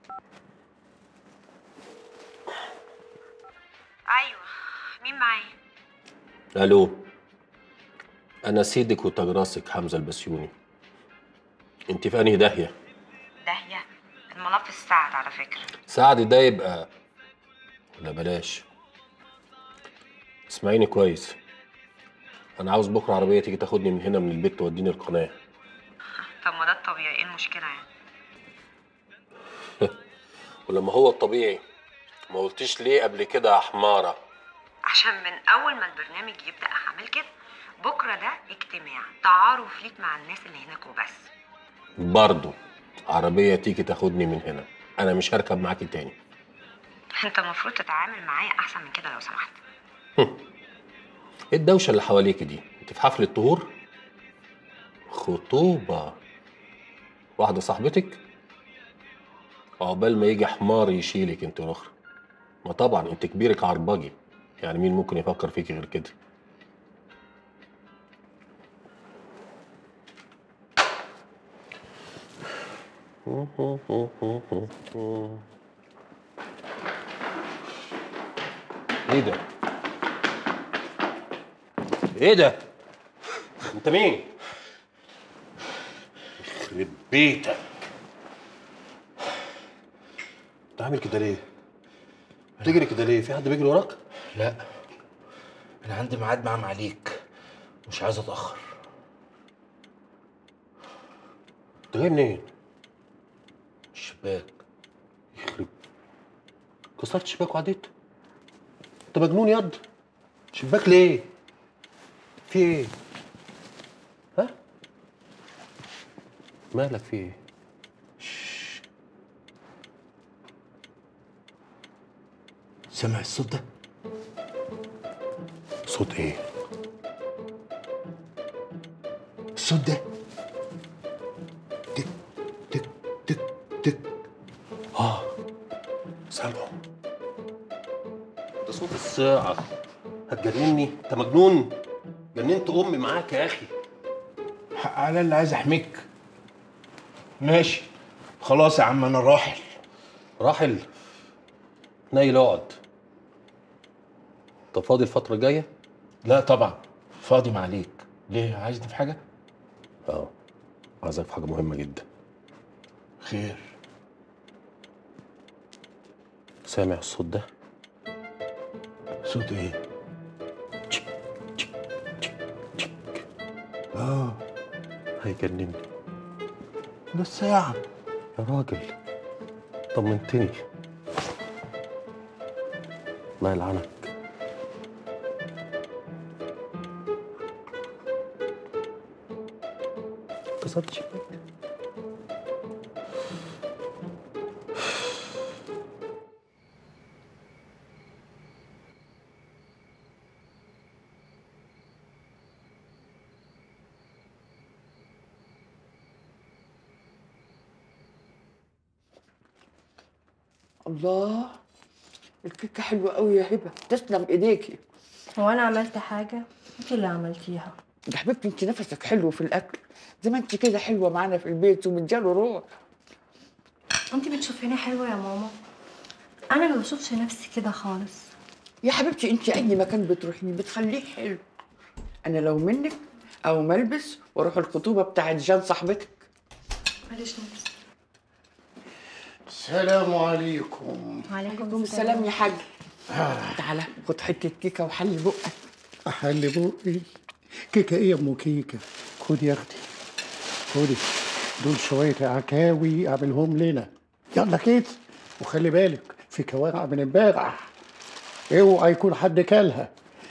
ايوه مين معايا الو انا سيدك وتاج راسك حمزه البسيوني انت في انهي داهيه داهيه الملف السعد على فكره سعد ده يبقى لا بلاش اسمعيني كويس انا عاوز بكره عربيه تيجي تاخدني من هنا من البيت توديني القناه طب ما ده الطبيعي ايه المشكله يعني ولما هو الطبيعي ما قلتيش ليه قبل كده يا حماره عشان من اول ما البرنامج يبدا هعمل كده بكره ده اجتماع تعارف ليك مع الناس اللي هناك وبس برضه عربيه تيجي تاخدني من هنا انا مش هركب معاكي تاني انت المفروض تتعامل معايا احسن من كده لو سمحت ايه الدوشه اللي حواليك دي انت في حفله طهور خطوبه واحده صاحبتك عقبال ما يجي حمار يشيلك انت الاخرى ما طبعا انت كبيرك عربجي يعني مين ممكن يفكر فيكي غير كده ايه ده ايه ده انت مين يخرب بيتك انت عامل كده ليه بتجري كده ليه في حد بيجري وراك لا انا عندي ميعاد مع معاليك مش عايز اتاخر انت جاي منين الشباك يخرب كسرت شباك وعديت انت مجنون ياض شباك ليه في ايه ها مالك في ايه سامع الصوت ده صوت ايه الصوت ده تك تك تك تك اه سامعه ده صوت الساعة هتجنني انت مجنون جننت امي معاك يا اخي حق على اللي عايز احميك ماشي خلاص يا عم انا راحل راحل نايل اقعد طب فاضي الفترة الجاية؟ لا طبعا فاضي معاليك ليه عايزني في حاجه اه عايزك في حاجة مهمة جدا خير سامع الصوت ده؟ صوت ايه اه هيجنني ده الساعه يا راجل طمنتني الله يلعنك كسرت شباك الله الكيكه حلوه قوي يا هبه تسلم ايديكي هو انا عملت حاجه انت اللي عملتيها يا حبيبتي انت نفسك حلو في الاكل زي ما انت كده حلوه معانا في البيت ومدياله روح انت بتشوفيني حلوه يا ماما انا ما بشوفش نفسي كده خالص يا حبيبتي انت اي مكان بتروحيه بتخليه حلو انا لو منك او ملبس واروح الخطوبه بتاعت جان صاحبتك معلش نفسي السلام عليكم وعليكم السلام يا حاج تعالى خد حته كيكه وحل بقك احل بقي كيكه ايه يا ام كيكه خدي يا اختي خدي دول شويه عكاوي اعملهم لنا يلا كده وخلي بالك في كوارع من امبارح اوعى يكون حد كلها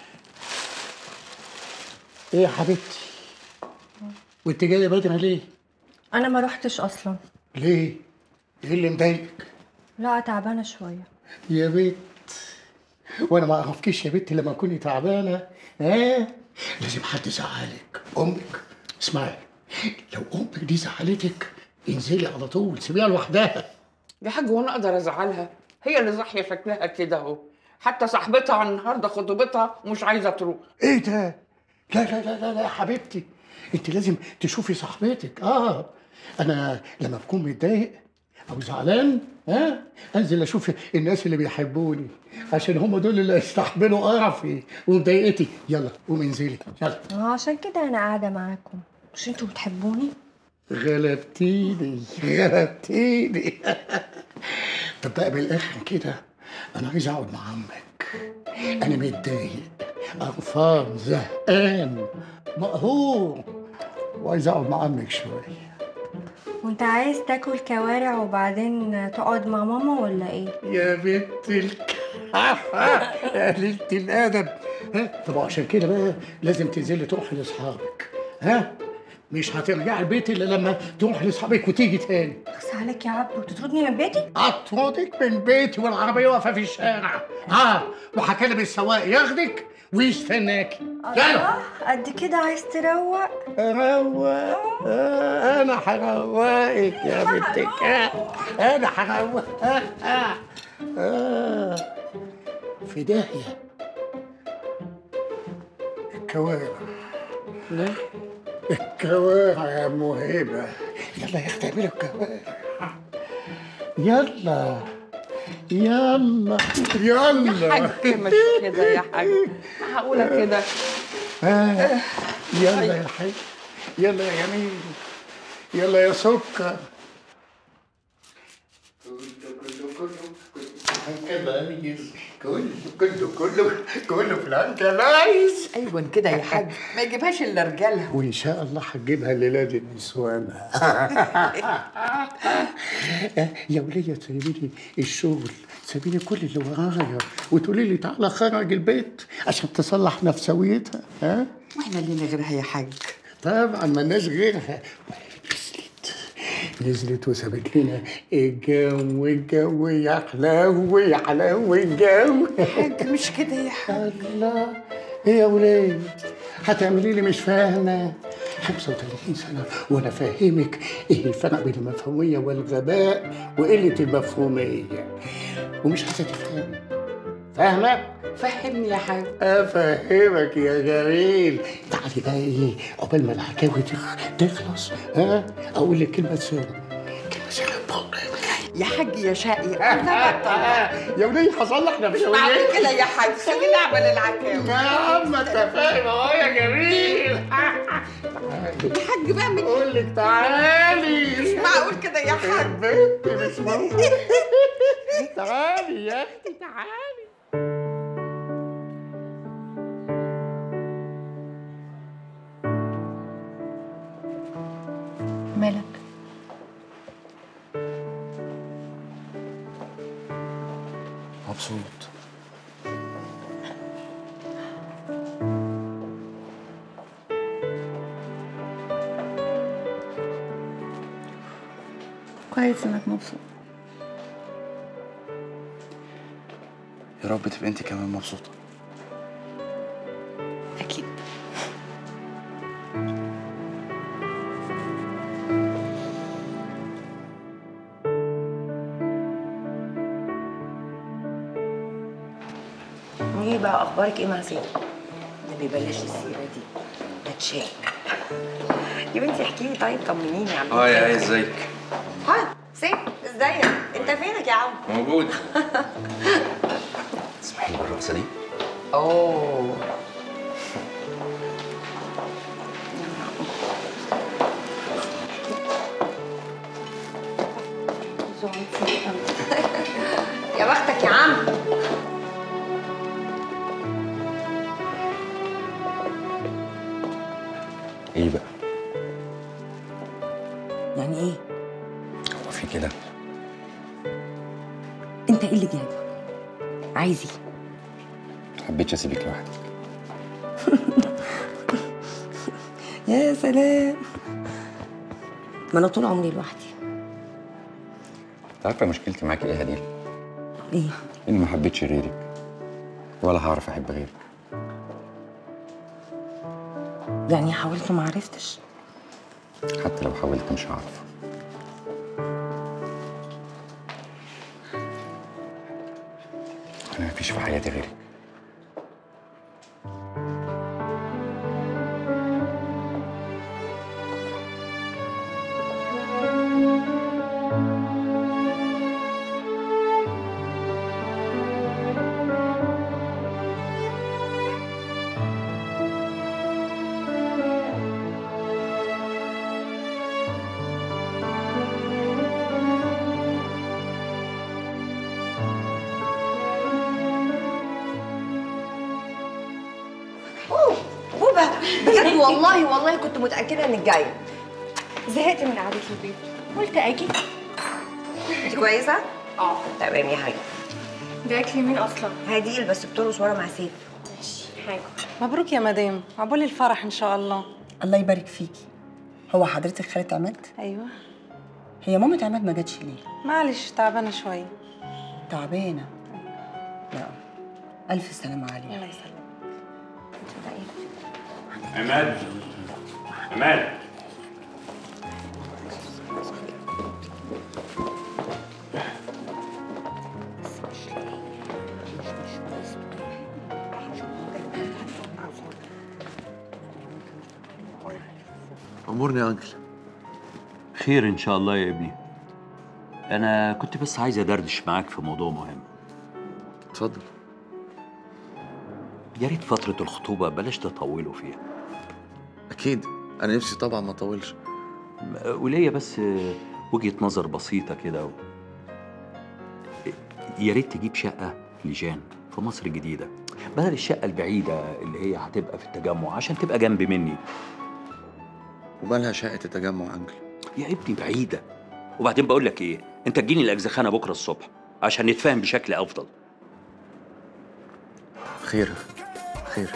ايه يا حبيبتي وانت جايه بدري ليه انا ما روحتش اصلا ليه ايه اللي مضايقك لا تعبانه شويه يا بنت وانا ما اعرفكيش يا بنت لما تكوني تعبانه ها لازم حد يزعلك امك اسمعي لو امك دي زعلتك انزلي على طول سيبيها لوحدها يا حاج وانا اقدر ازعلها هي اللي صاحيه شكلها كده اهو حتى صاحبتها النهارده خطوبتها ومش عايزه تروح ايه ده لا لا لا لا, لا يا حبيبتي انت لازم تشوفي صاحبتك اه انا لما بكون متضايق او زعلان ها انزل اشوف الناس اللي بيحبوني عشان هم دول اللي يستحملوا قرفي ومضايقتي يلا قومي انزلي يلا اه عشان كده انا قاعده معاكم مش انتوا بتحبوني غلبتيني غلبتيني طب بقى بالاخر كده انا عايز اقعد مع عمك انا متضايق قرفان زهقان مقهور وعايز اقعد مع عمك شويه وانت عايز تاكل كوارع وبعدين تقعد مع ماما ولا ايه يا بنت الك يا قليلة الادب ها طب عشان كده بقى لازم تنزلي تروحي لاصحابك ها مش هترجعي البيت الا لما تروحي لاصحابك وتيجي تاني بس عليك يا عبد وتطردني من بيتي اطردك من بيتي والعربيه واقفه في الشارع اه وهكلم السواق ياخدك ويستناكي يلا آه، قد كده عايز تروق روق آه انا هروقك يا بنت الكلب انا هروق آه آه. آه. في داهيه الكوارع لا الكوارع يا ام هبه يلا يا اختي اعملي الكوارع يلا يلا يلا حاج مش كده يا حاج هقولها كده آه. يلا يا حي يلا يا جميل يلا يا سكر كله كله كله كله في العنكلايز ايوه كده يا حاج ما يجيبهاش الا رجالها وان شاء الله هتجيبها ليلاد النسوان يا ولية سيبيني الشغل سيبيني كل اللي ورايا وتقولي لي تعالى خرج البيت عشان تصلح نفسويتها ها واحنا لينا غيرها يا حاج طبعا مالناش غيرها نزلت نزلت وسابت لنا الجو الجو يا حلاوة يا حلاوة الجو حاج مش كده يا حاج الله ايه يا ولاد هتعملي لي مش فاهمة 35 سنة وأنا فاهمك إيه الفرق بين المفهومية والغباء وقلة المفهومية ومش عايزة تفهمي فاهمة؟ فهمني يا حاج افهمك يا جميل تعالي بقى ايه عقبال ما الحكاوي تخ- تخلص ها اقول لك كلمه سر كلمه سر بقولك يا حاج يا شقي انا بطل يا وليه هصلح بعد نفسيتي كده يا حاج خليني اعمل العكاوي يا عم انت فاهم اهو يا جميل يا حاج بقى من اقول لك تعالي مش معقول كده يا حاج بنت مش ممكن تعالي يا اختي تعالي مالك مبسوط كويس انك مبسوط يا رب تبقى انت كمان مبسوطه اكيد ايه بقى اخبارك ايه مع سيدي ده بلاش السيره دي هتشاك يا بنتي احكي لي طيب طمنيني عم اه يا ايه ازيك ها سيف ازيك انت فينك يا عم موجود تسمحي لي بالرقصه دي اوه يا بختك يا عم ايه بقى يعني ايه؟ هو في كده انت ايه اللي جايبك؟ عايز ايه؟ حبيتش اسيبك لوحدك يا سلام ما انا طول عمري لوحدي انت عارفه مشكلتي معاكي ايه يا هديل ايه؟ اني ما حبيتش غيرك ولا هعرف احب غيرك يعني حاولت وما عرفتش حتى لو حاولت مش هعرف انا مفيش في حياتي غيرك توبه بجد والله والله كنت متاكده انك جايه زهقت من قعدة البيت قلت اجي انت كويسه اه تمام يا حاجه ده اكل مين اصلا هديل بس بترقص ورا مع سيف حاجه مبروك يا مدام عقبال الفرح ان شاء الله الله يبارك فيكي هو حضرتك خالة عماد؟ ايوه هي مامة عماد ما جاتش ليه؟ معلش تعبانه شويه تعبانة لا ألف سلامة عليها الله يسلمك عماد عماد أمورني يا أنكل خير ان شاء الله يا ابني انا كنت بس عايز ادردش معاك في موضوع مهم اتفضل يا ريت فتره الخطوبه بلاش تطولوا فيها أكيد أنا نفسي طبعا ما أطولش وليا بس وجهه نظر بسيطه كده يا ريت تجيب شقه لجان في مصر الجديده بدل الشقه البعيده اللي هي هتبقى في التجمع عشان تبقى جنب مني ومالها شقة التجمع يا أنكل يا ابني بعيده وبعدين بقول لك ايه انت تجيني الاجزخانه بكره الصبح عشان نتفاهم بشكل افضل خير خير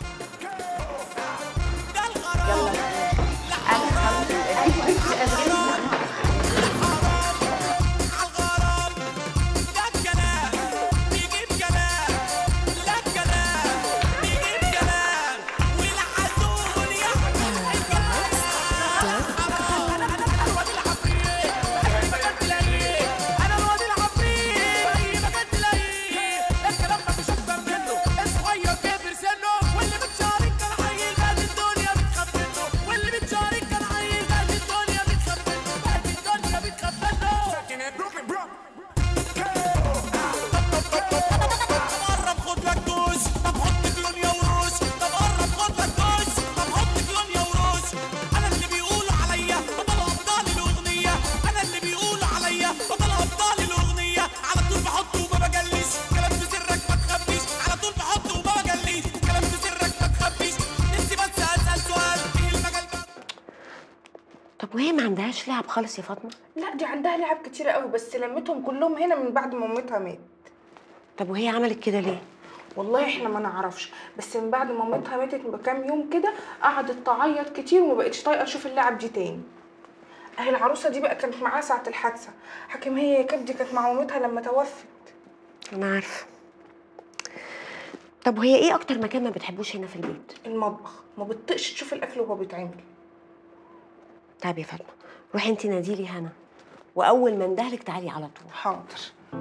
طب وهي ما عندهاش لعب خالص يا فاطمه لا دي عندها لعب كتيرة قوي بس لمتهم كلهم هنا من بعد ما مامتها مات طب وهي عملت كده ليه والله احنا ما نعرفش بس من بعد ما مامتها ماتت بكام يوم كده قعدت تعيط كتير وما بقتش طايقه تشوف اللعب دي تاني اهي العروسه دي بقى كانت معاها ساعه الحادثه حكيم هي يا كبدي كانت مع مامتها لما توفت انا عارفه طب وهي ايه اكتر مكان ما بتحبوش هنا في البيت المطبخ ما بتطقش تشوف الاكل وهو بيتعمل طيب يا فاطمه روحي انت ناديلي هنا واول ما اندهلك تعالي على طول حاضر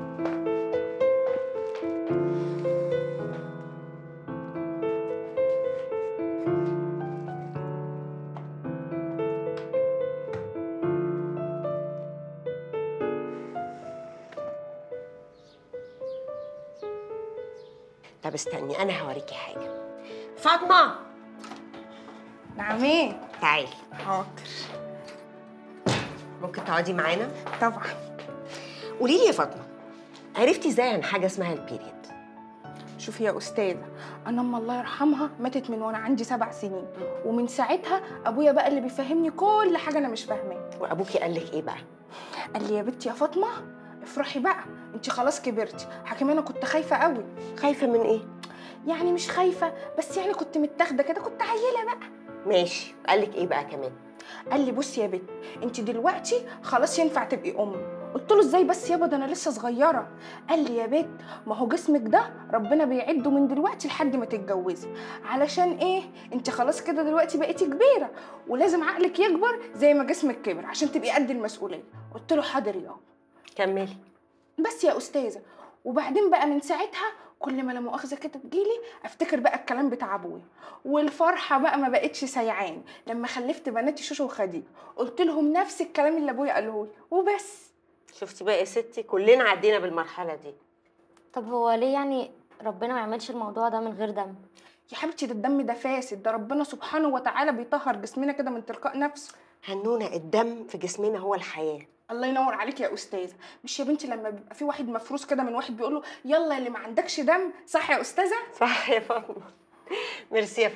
طب استني انا هوريكي حاجه فاطمه نعم ايه تعالي حاضر ممكن تقعدي معانا طبعا قولي لي يا فاطمه عرفتي ازاي عن حاجه اسمها البيريد شوفي يا استاذه انا ام الله يرحمها ماتت من وانا عندي سبع سنين ومن ساعتها ابويا بقى اللي بيفهمني كل حاجه انا مش فاهماها وابوكي قال لك ايه بقى قال لي يا بنتي يا فاطمه افرحي بقى انت خلاص كبرتي حكيم انا كنت خايفه قوي خايفه من ايه يعني مش خايفه بس يعني كنت متاخده كده كنت عيله بقى ماشي قال لك ايه بقى كمان قال لي بصي يا بنت انت دلوقتي خلاص ينفع تبقي ام قلت له ازاي بس يابا ده انا لسه صغيره قال لي يا بنت ما هو جسمك ده ربنا بيعده من دلوقتي لحد ما تتجوزي علشان ايه انت خلاص كده دلوقتي بقيتي كبيره ولازم عقلك يكبر زي ما جسمك كبر عشان تبقي قد المسؤوليه قلت له حاضر يابا كملي بس يا استاذه وبعدين بقى من ساعتها كل ما لا مؤاخذه كده تجيلي افتكر بقى الكلام بتاع ابويا والفرحه بقى ما بقتش سيعان لما خلفت بناتي شوشو وخديجه قلت لهم نفس الكلام اللي ابويا قاله لي وبس شفتي بقى يا ستي كلنا عدينا بالمرحله دي طب هو ليه يعني ربنا ما يعملش الموضوع ده من غير دم يا حبيبتي ده الدم ده فاسد ده ربنا سبحانه وتعالى بيطهر جسمنا كده من تلقاء نفسه هنونه الدم في جسمنا هو الحياه الله ينور عليك يا استاذه مش يا بنتي لما بيبقى في واحد مفروس كده من واحد بيقول له يلا اللي ما عندكش دم صح يا استاذه صح يا فاطمه ميرسي يا فاطمه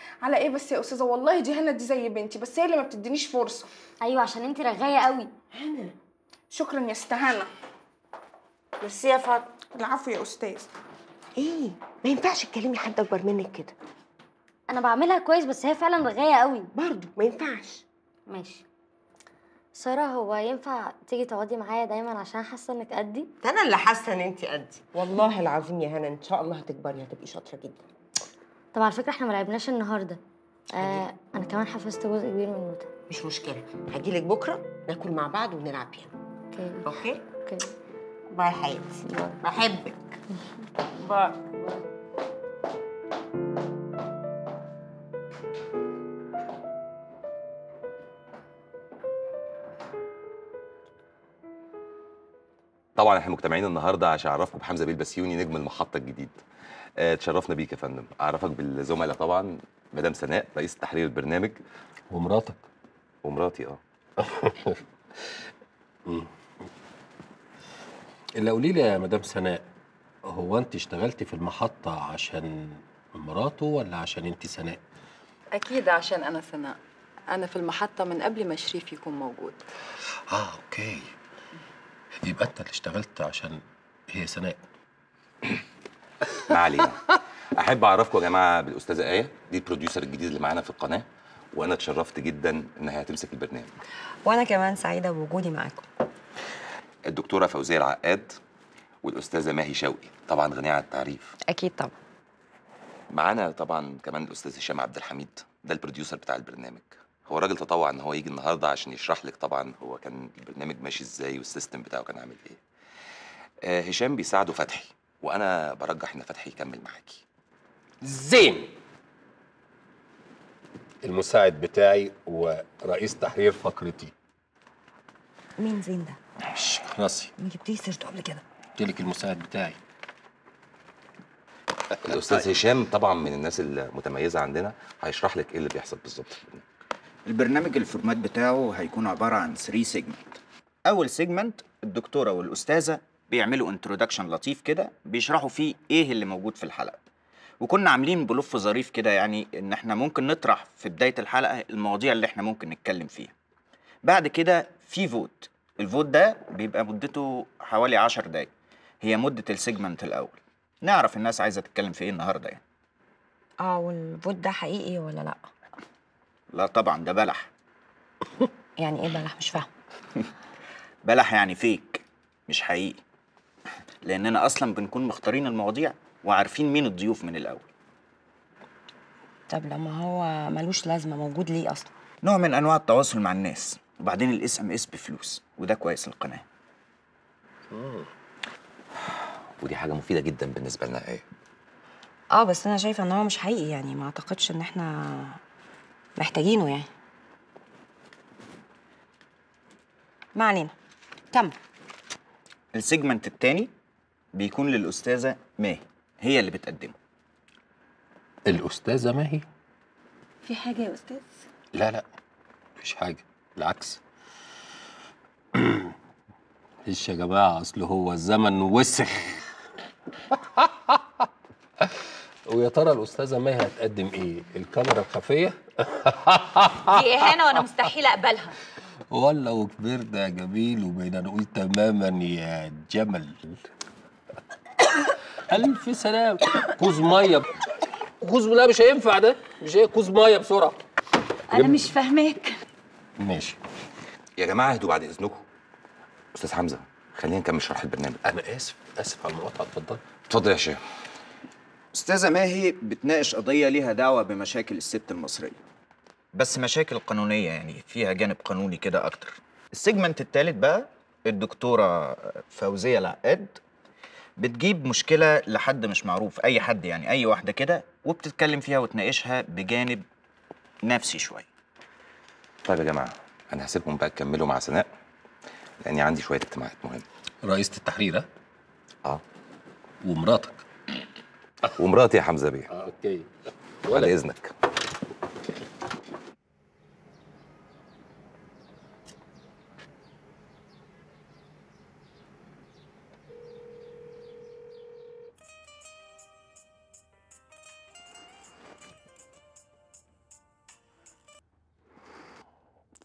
على ايه بس يا استاذه والله دي هنا دي زي بنتي بس هي اللي ما بتدينيش فرصه ايوه عشان انت رغايه قوي هنا شكرا يا استهانه ميرسي يا فاطمه العفو يا استاذ ايه ما ينفعش تكلمي حد اكبر منك كده انا بعملها كويس بس هي فعلا رغايه قوي برضه ما ينفعش ماشي ساره هو ينفع تيجي تقعدي معايا دايما عشان حاسه انك قدي ده انا اللي حاسه ان انت قدي والله العظيم يا هنا ان شاء الله هتكبري هتبقي شاطره جدا طب على فكره احنا ما لعبناش النهارده آه انا كمان حفظت جزء كبير من نوتة مش مشكله هجيلك بكره ناكل مع بعض ونلعب بيانو اوكي اوكي اوكي باي حياتي بحبك باي طبعا احنا مجتمعين النهارده عشان اعرفكم بحمزه بيه البسيوني نجم المحطه الجديد آه، تشرفنا بيك يا فندم اعرفك بالزملاء طبعا مدام سناء رئيس تحرير البرنامج ومراتك ومراتي اه اللي قولي لي يا مدام سناء هو انت اشتغلتي في المحطة عشان مراته ولا عشان انت سناء؟ أكيد عشان أنا سناء أنا في المحطة من قبل ما شريف يكون موجود اه اوكي يبقى انت اللي اشتغلت عشان هي سناء ما علينا احب اعرفكم يا جماعه بالاستاذه ايه دي البروديوسر الجديد اللي معانا في القناه وانا اتشرفت جدا انها هتمسك البرنامج وانا كمان سعيده بوجودي معاكم الدكتوره فوزيه العقاد والاستاذه ماهي شوقي طبعا غنيه عن التعريف اكيد طبعا معانا طبعا كمان الاستاذ هشام عبد الحميد ده البروديوسر بتاع البرنامج هو راجل تطوع ان هو يجي النهارده عشان يشرح لك طبعا هو كان البرنامج ماشي ازاي والسيستم بتاعه كان عامل ايه آه هشام بيساعده فتحي وانا برجح ان فتحي يكمل معاكي زين المساعد بتاعي ورئيس تحرير فقرتي مين زين ده مش خلاصي ما جبتيش سيرته قبل كده قلت لك المساعد بتاعي الاستاذ هشام طبعا من الناس المتميزه عندنا هيشرح لك ايه اللي بيحصل بالظبط في البرنامج. البرنامج الفورمات بتاعه هيكون عبارة عن 3 سيجمنت أول سيجمنت الدكتورة والأستاذة بيعملوا انترودكشن لطيف كده بيشرحوا فيه إيه اللي موجود في الحلقة وكنا عاملين بلوف ظريف كده يعني إن إحنا ممكن نطرح في بداية الحلقة المواضيع اللي إحنا ممكن نتكلم فيها بعد كده في فوت الفوت ده بيبقى مدته حوالي 10 دقايق هي مدة السيجمنت الأول نعرف الناس عايزة تتكلم في إيه النهاردة يعني اه والفوت ده حقيقي ولا لا لا طبعا ده بلح يعني ايه بلح مش فاهم بلح يعني فيك مش حقيقي لاننا اصلا بنكون مختارين المواضيع وعارفين مين الضيوف من الاول طب لما هو ملوش لازمه موجود ليه اصلا نوع من انواع التواصل مع الناس وبعدين الاس ام اس بفلوس وده كويس للقناه ودي حاجه مفيده جدا بالنسبه لنا ايه اه بس انا شايفه ان هو مش حقيقي يعني ما اعتقدش ان احنا محتاجينه يعني ما علينا كمل السيجمنت التاني بيكون للاستاذه ماهي هي اللي بتقدمه الأستاذة ماهي؟ في حاجه يا استاذ لا لا مفيش حاجة بالعكس مفيش يا جماعة أصل هو الزمن وسخ ويا ترى الأستاذة ماهي هتقدم إيه؟ الكاميرا الخفية؟ دي اهانه وانا مستحيل اقبلها ولا وكبرنا يا جميل وبقينا نقول تماما يا جمل ألف سلام كوز مية كوز لا مش هينفع ده مش هي كوز مية بسرعة انا مش فاهماك ماشي يا جماعه اهدوا بعد اذنكم استاذ حمزه خلينا نكمل شرح البرنامج انا اسف اسف على المقاطعه اتفضل اتفضل يا شيخ استاذه ماهي بتناقش قضيه ليها دعوه بمشاكل الست المصريه بس مشاكل قانونيه يعني فيها جانب قانوني كده اكتر السيجمنت الثالث بقى الدكتوره فوزيه العقاد بتجيب مشكله لحد مش معروف اي حد يعني اي واحده كده وبتتكلم فيها وتناقشها بجانب نفسي شويه طيب يا جماعه انا هسيبكم بقى تكملوا مع سناء لاني عندي شويه اجتماعات مهمه رئيسة التحرير ها؟ اه ومراتك ومراتي يا حمزه بيه اه اوكي بعد اذنك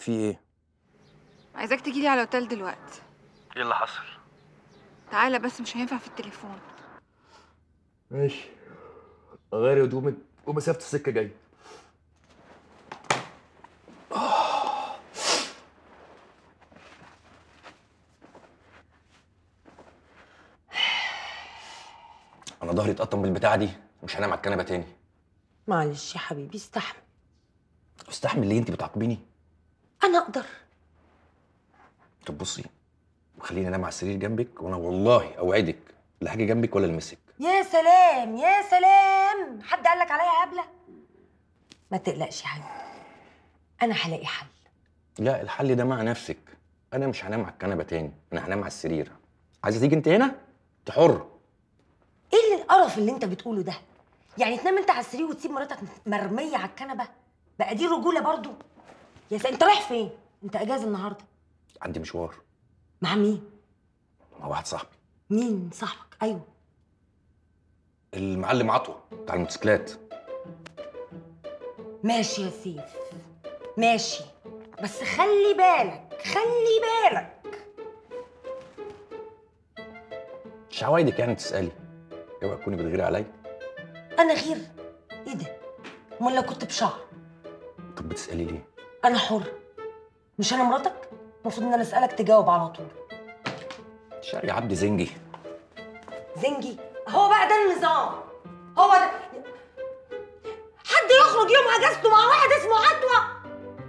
في ايه عايزاك تجيلي على الاوتيل دلوقتي ايه اللي حصل تعالى بس مش هينفع في التليفون ماشي غير هدومك ومسافه السكه جايه انا ظهري اتقطم بالبتاعه دي مش هنام على الكنبه تاني معلش يا حبيبي استحمل استحمل ليه انت بتعاقبيني انا اقدر طب بصي خليني انام على السرير جنبك وانا والله اوعدك لا حاجه جنبك ولا المسك يا سلام يا سلام حد قال لك عليا هبله ما تقلقش يا حبيبي انا هلاقي حل لا الحل ده مع نفسك انا مش هنام على الكنبه تاني انا هنام على السرير عايزه تيجي انت هنا انت حر ايه اللي القرف اللي انت بتقوله ده يعني تنام انت على السرير وتسيب مراتك مرميه على الكنبه بقى دي رجوله برضو يا سلام انت رايح فين انت اجازه النهارده عندي مشوار مع مين مع واحد صاحبي مين صاحبك ايوه المعلم عطوه بتاع الموتوسيكلات ماشي يا سيف ماشي بس خلي بالك خلي بالك مش عوايدك يعني تسالي اوعي تكوني بتغيري عليا انا غير ايه ده امال لو كنت بشعر طب بتسالي ليه انا حر مش انا مراتك المفروض ان انا اسالك تجاوب على طول شاري عبد زنجي زنجي هو بقى ده النظام هو ده حد يخرج يوم اجازته مع واحد اسمه عطوه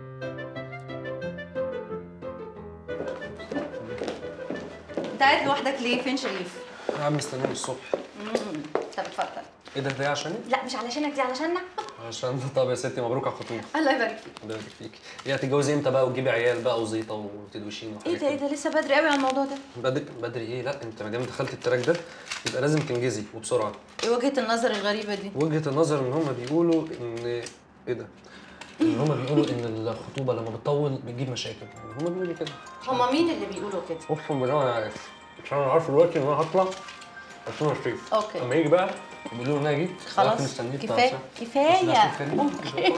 انت قاعد لوحدك ليه فين شريف يا عم مستنيني الصبح مم. طب اتفضل ايه ده ده عشاني؟ لا مش علشانك دي علشاننا عشان طب يا ستي مبروك على الخطوبه الله يبارك فيك الله يبارك فيك ايه هتتجوزي امتى بقى وتجيبي عيال بقى وزيطه وتدوشين ايه وحاجات ده ايه ده لسه بدري قوي على الموضوع ده بدري بدري ايه لا انت ما دام دخلت التراك ده يبقى لازم تنجزي وبسرعه ايه وجهة النظر الغريبة دي وجهه النظر ان هم بيقولوا ان ايه ده ان هم بيقولوا ان الخطوبه لما بتطول بتجيب مشاكل هم بيقولوا كده هما مين اللي بيقولوا كده اقسم بالله انا عارف عشان انا عارف دلوقتي ان انا هطلع عشان شريف اوكي. اما يجي بقى يقولوا لي ان انا جيت خلاص قعدت مستنيه بتاع كفايه ساعة. كفايه بس عشان فيلم. اوكي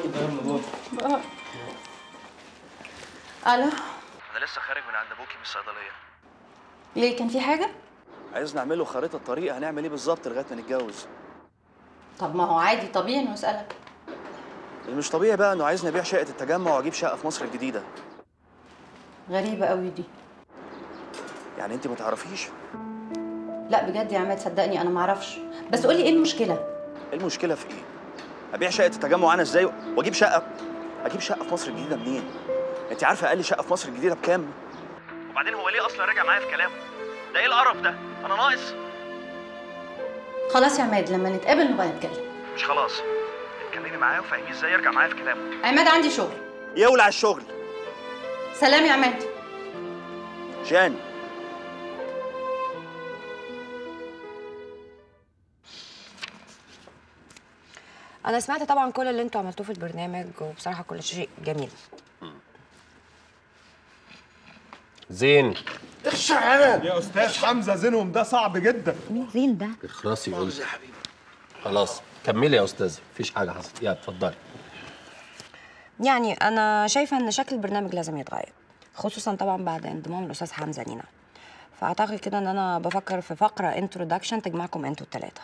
الو انا لسه خارج من عند ابوكي من الصيدليه ليه كان في حاجه عايز نعمل له خريطه طريق هنعمل ايه بالظبط لغايه ما نتجوز طب ما هو عادي طبيعي انه يسالك اللي مش طبيعي بقى انه عايزني ابيع شقه التجمع واجيب شقه في مصر الجديده غريبه قوي دي يعني انت ما تعرفيش لا بجد يا عماد صدقني انا ما اعرفش بس قولي ايه المشكله ايه المشكله في ايه ابيع شقه التجمع انا ازاي واجيب شقه اجيب شقه في مصر الجديده منين انت عارفه اقل شقه في مصر الجديده بكام وبعدين هو ليه اصلا راجع معايا في كلامه ده ايه القرف ده انا ناقص خلاص يا عماد لما نتقابل نبقى نتكلم مش خلاص اتكلمي معاه وفهميه ازاي يرجع معايا في كلامه عماد عندي شغل يولع الشغل سلام يا عماد جان انا سمعت طبعا كل اللي انتوا عملتوه في البرنامج وبصراحه كل شيء جميل زين يا استاذ حمزه زينهم ده صعب جدا مين زين ده اخرسي قلت خلاص كملي يا استاذه مفيش حاجه حصلت يا اتفضلي يعني انا شايفه ان شكل البرنامج لازم يتغير خصوصا طبعا بعد انضمام الاستاذ حمزه لينا فاعتقد كده ان انا بفكر في فقره انترودكشن تجمعكم انتوا الثلاثه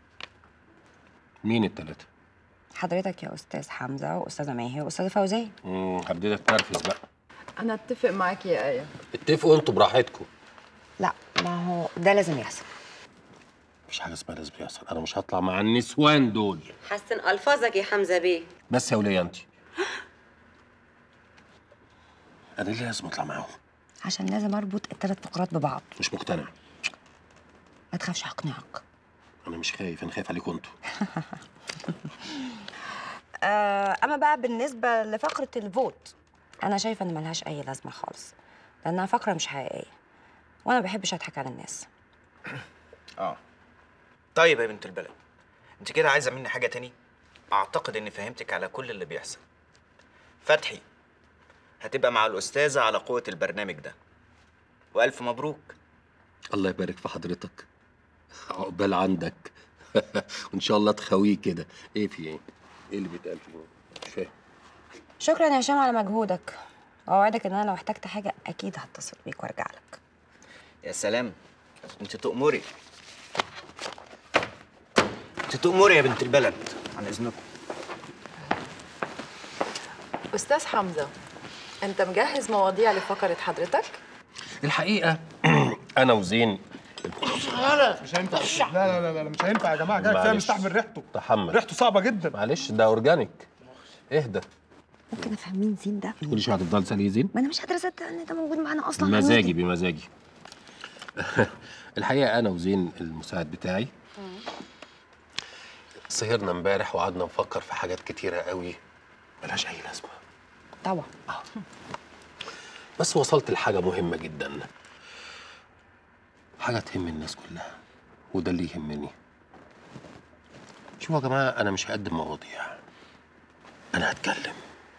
مين التلاته؟ حضرتك يا استاذ حمزه واستاذه ماهي واستاذه فوزيه امم هبتدي اتنرفز بقى انا اتفق معاك يا ايه اتفقوا انتوا براحتكم لا ما هو ده لازم يحصل مفيش حاجه اسمها لازم يحصل انا مش هطلع مع النسوان دول حسن الفاظك يا حمزه بيه بس يا وليه انت انا ليه لازم اطلع معاهم عشان لازم اربط الثلاث فقرات ببعض مش مقتنع ما تخافش هقنعك انا مش خايف انا خايف عليكم انتوا آه، اما بقى بالنسبه لفقره الفوت انا شايفه ان ملهاش اي لازمه خالص لانها فقره مش حقيقيه وانا ما بحبش اضحك على الناس اه طيب يا بنت البلد انت كده عايزه مني حاجه تاني اعتقد اني فهمتك على كل اللي بيحصل فتحي هتبقى مع الاستاذه على قوه البرنامج ده والف مبروك الله يبارك في حضرتك عقبال عندك وان شاء الله تخويه كده ايه في ايه ايه اللي بيتقال فيه مش فاهم شكرا يا هشام على مجهودك واوعدك ان انا لو احتجت حاجه اكيد هتصل بيك وارجع لك يا سلام انت تؤمري انت تؤمري يا بنت البلد عن اذنكم استاذ حمزه انت مجهز مواضيع لفقره حضرتك الحقيقه انا وزين مش هينفع لا لا لا لا مش هينفع يا جماعه كده كفايه معلش. مستحمل ريحته تحمل ريحته صعبه جدا معلش ده اورجانيك اهدى ممكن افهم مين زين ده كل شويه هتفضل تسالي زين ما انا مش قادره اصدق ان ده موجود معانا اصلا بمزاجي بمزاجي الحقيقه انا وزين المساعد بتاعي سهرنا امبارح وقعدنا نفكر في حاجات كتيره قوي ملهاش اي لازمه طبعا بس وصلت لحاجه مهمه جدا حاجه تهم الناس كلها وده اللي يهمني شوفوا يا جماعه انا مش هقدم مواضيع انا هتكلم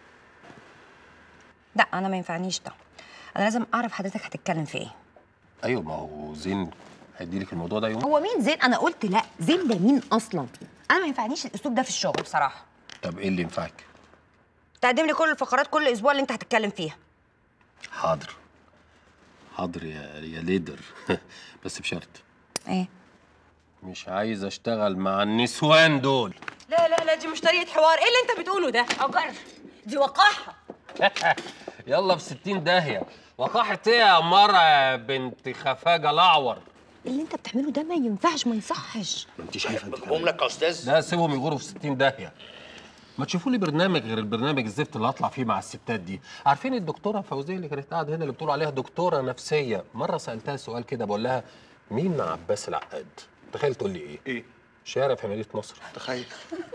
لا انا ما ينفعنيش ده انا لازم اعرف حضرتك هتتكلم في ايه ايوه ما هو زين هيديلك الموضوع ده يوم هو مين زين انا قلت لا زين ده مين اصلا انا ما ينفعنيش الاسلوب ده في الشغل بصراحه طب ايه اللي ينفعك تقدم لي كل الفقرات كل اسبوع اللي انت هتتكلم فيها حاضر حاضر يا يا ليدر بس بشرط ايه مش عايز اشتغل مع النسوان دول لا لا لا دي مش طريقه حوار ايه اللي انت بتقوله ده اجر دي وقاحه يلا في 60 داهيه وقاحة ايه يا مرة يا بنت خفاجة الاعور اللي انت بتعمله ده ما ينفعش ما يصحش ما انت شايفه انت بقوم لك يا استاذ لا سيبهم يغوروا في 60 داهيه ما تشوفوا لي برنامج غير البرنامج الزفت اللي هطلع فيه مع الستات دي عارفين الدكتوره فوزيه اللي كانت قاعده هنا اللي بتقولوا عليها دكتوره نفسيه مره سالتها سؤال كده بقول لها مين عباس العقاد تخيل تقول لي ايه ايه شارع في مدينه نصر تخيل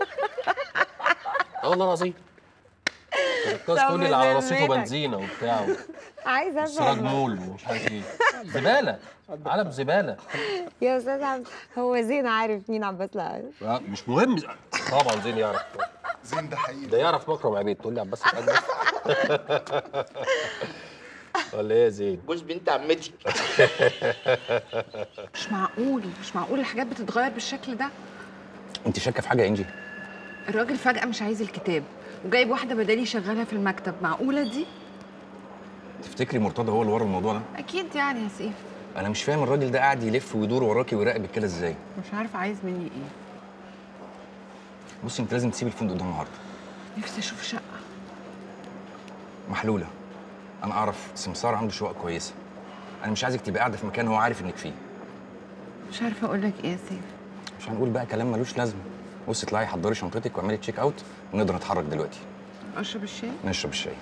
اه والله العظيم كانت تقول لي اللي على رصيفه بنزينه وبتاع عايزه سراج مول ومش عارف ايه زباله علم زباله يا استاذ عبد هو زين عارف مين عباس العقاد آه، مش مهم طبعا زين يعرف زين ده حقيقي ده يعرف مكرم عبيد تقول لي عباس العقاد بس ولا ايه يا زين جوز بنت عمتي مش معقول مش معقول الحاجات بتتغير بالشكل ده انت شاكه في حاجه يا انجي الراجل فجأة مش عايز الكتاب وجايب واحدة بدالي يشغلها في المكتب معقولة دي؟ تفتكري مرتضى هو اللي ورا الموضوع ده أكيد يعني يا سيف انا مش فاهم الراجل ده قاعد يلف ويدور وراكي ويراقبك كده ازاي مش عارفة عايز مني إيه بصي انت لازم تسيبي الفندق ده النهارده نفسي أشوف شقة محلوله انا اعرف سمسار عنده شقق كويسه انا مش عايزك تبقى قاعده في مكان هو عارف انك فيه مش عارفة أقول لك إيه يا سيف مش هنقول بقى كلام ملوش لازمه بصي اطلعي حضري شنطتك واعملي تشيك اوت ونقدر نتحرك دلوقتي أشرب الشاي؟ نشرب الشاي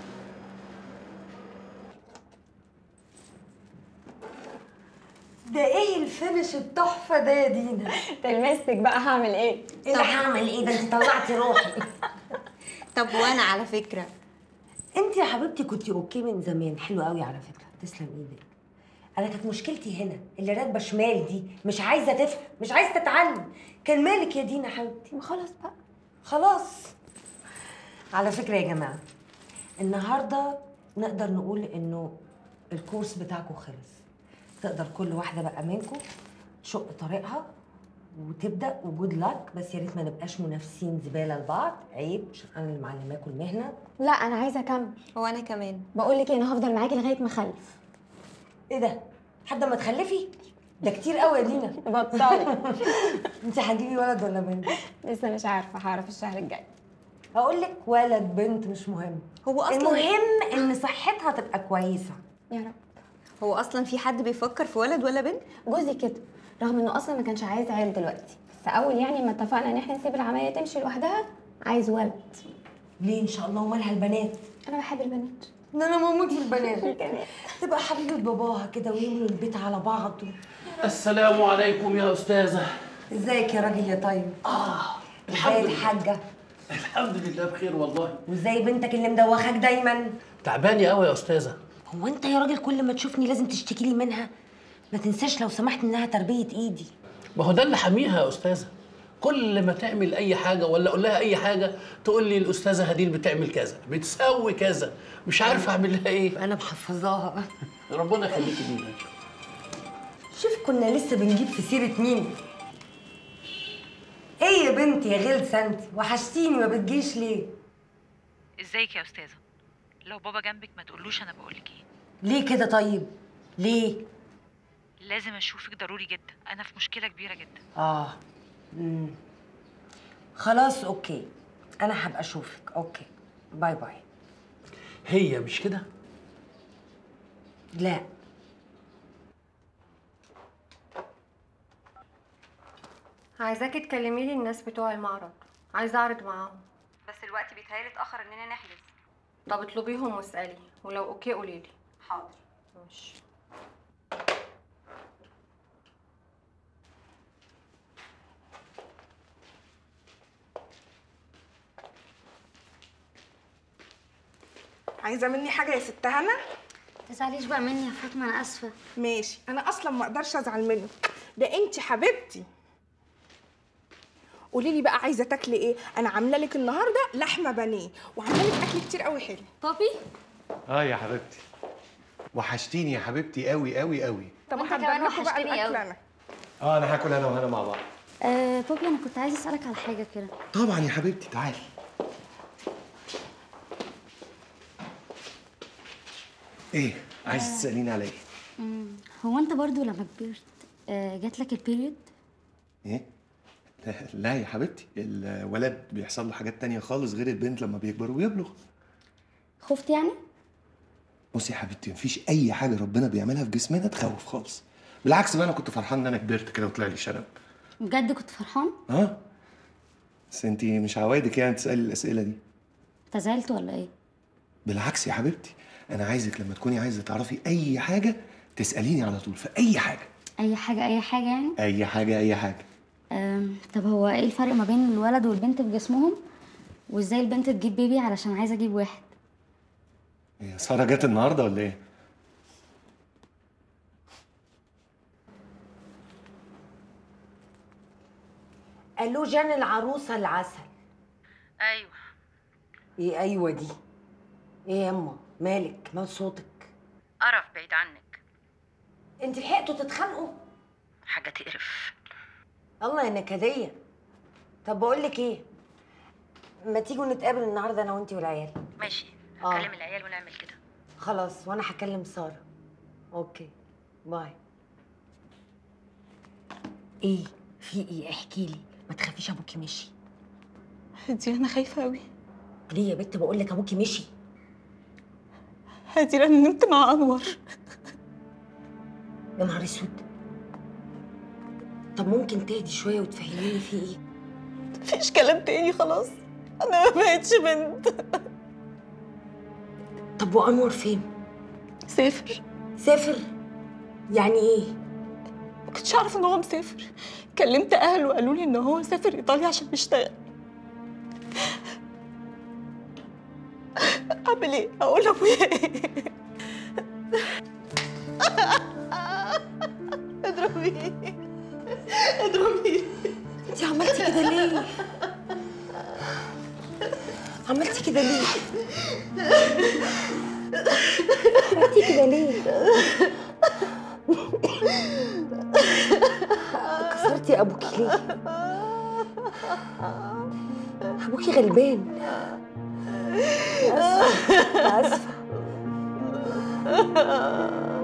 ده ايه الفينش التحفه ده يا دينا تلمستك بقى هعمل ايه ايه اللي هعمل ايه ده انت طلعتي روحي طب وانا على فكره انت يا حبيبتي كنتي اوكي من زمان حلو قوي على فكره تسلم ايدك انا كانت مشكلتي هنا اللي راكبه شمال دي مش عايزه تفهم مش عايزه تتعلم كان مالك يا دينا حبيبتي ما خلاص بقى خلاص على فكره يا جماعه النهارده نقدر نقول انه الكورس بتاعكم خلص تقدر كل واحده بقى منكم تشق طريقها وتبدا وجود لك بس يا ريت ما نبقاش منافسين زباله لبعض عيب عشان انا اللي معلماكم المهنه لا انا عايزه اكمل وانا كمان بقول لك ايه انا هفضل معاكي لغايه ما اخلف ايه ده لحد ما تخلفي ده كتير قوي يا دينا بطلي انت هتجيبي ولد ولا بنت لسه مش عارفه هعرف الشهر الجاي هقول لك ولد بنت مش مهم هو أصلاً- المهم ان صحتها تبقى كويسه يا رب هو اصلا في حد بيفكر في ولد ولا بنت جوزي كده رغم انه اصلا ما كانش عايز عيل دلوقتي بس اول يعني ما اتفقنا ان احنا نسيب العمليه تمشي لوحدها عايز ولد ليه ان شاء الله ومالها البنات انا بحب البنات ان انا بموت في البنات تبقى حبيبه باباها كده ويملوا البيت على بعض السلام عليكم يا أستاذة ازيك يا راجل يا طيب اه ازاي الحمد لله الحاجه الحمد لله بخير والله وازاي بنتك اللي مدوخاك دايما تعبانة قوي يا أستاذة هو انت يا راجل كل ما تشوفني لازم تشتكي لي منها ما تنساش لو سمحت انها تربيه ايدي ما هو ده اللي حاميها يا أستاذة كل ما تعمل أي حاجة ولا أقول لها أي حاجة تقول لي الأستاذة هديل بتعمل كذا بتسوي كذا مش عارفة أعمل لها إيه انا محفظاها ربنا يخليكي لينا شوف كنا لسه بنجيب في سيرة مين ايه يا بنتي يا غلسة انت وحشتيني ما بتجيش ليه ازيك يا استاذه لو بابا جنبك ما تقولوش انا بقولك ايه ليه كده طيب ليه لازم اشوفك ضروري جدا انا في مشكله كبيره جدا اه مم. خلاص اوكي انا هبقى اشوفك اوكي باي باي هي مش كده لا عايزاكي تكلمي لي الناس بتوع المعرض عايزه اعرض معاهم بس الوقت بيتهيألي اتاخر اننا نحجز طب اطلبيهم واسالي ولو اوكي قولي لي حاضر ماشي عايزه مني حاجه يا ست هنا تزعليش بقى مني يا فاطمه انا اسفه ماشي انا اصلا ما اقدرش ازعل منك ده انت حبيبتي قولي لي بقى عايزه تاكلي ايه انا عامله لك النهارده لحمه بانيه وعامله لك اكل كتير قوي حلو بابي اه يا حبيبتي وحشتيني يا حبيبتي قوي قوي قوي طب وأنت كمان هحضر لكم بقى وحشتني الاكل قوي. انا اه انا هاكل انا وهنا مع بعض آه بابي انا كنت عايزه اسالك على حاجه كده طبعا يا حبيبتي تعالي ايه عايز تساليني على ايه مم، هو انت برضو لما كبرت آه جات لك البيريود ايه لا- لا يا حبيبتي الولد بيحصل له حاجات تانية خالص غير البنت لما بيكبر ويبلغ خفت يعني بصي يا حبيبتي مفيش اي حاجه ربنا بيعملها في جسمنا تخوف خالص بالعكس بقى انا كنت فرحان ان انا كبرت كده وطلع لي شنب بجد كنت فرحان اه بس انت مش عوايدك يعني تسالي الاسئله دي انت زعلت ولا ايه بالعكس يا حبيبتي انا عايزك لما تكوني عايزه تعرفي اي حاجه تساليني على طول في اي حاجه اي حاجه اي حاجه يعني اي حاجه اي حاجه آم، طب هو ايه الفرق ما بين الولد والبنت في جسمهم وازاي البنت تجيب بيبي علشان عايزه اجيب واحد هي ساره جت النهارده ولا ايه الو جان العروسه العسل ايوه ايه ايوه دي ايه ياما مالك مال صوتك قرف بعيد عنك انت لحقتوا تتخانقوا حاجه تقرف الله يا نكديه طب بقول لك ايه ما تيجوا نتقابل النهارده انا وانتي والعيال ماشي آه. هكلم العيال ونعمل كده خلاص وانا هكلم ساره اوكي باي ايه في ايه احكي لي ما تخافيش ابوكي مشي هدي انا خايفه قوي ليه يا بت بقول لك ابوكي مشي هدي انا نمت مع انور يا نهار اسود طب ممكن تهدي شويه وتفهميني في ايه مفيش كلام تاني خلاص انا ما بقتش بنت طب وانور فين سافر سافر يعني ايه ما كنتش اعرف ان هو مسافر كلمت اهله قالوا لي ان هو سافر ايطاليا عشان يشتغل اعمل ايه اقول لابويا ايه اضربيه اضربيه انت عملتي كده ليه عملتي كده ليه عملتي كده ليه كسرتي ابوكي ليه ابوكي غلبان اسفه اسفه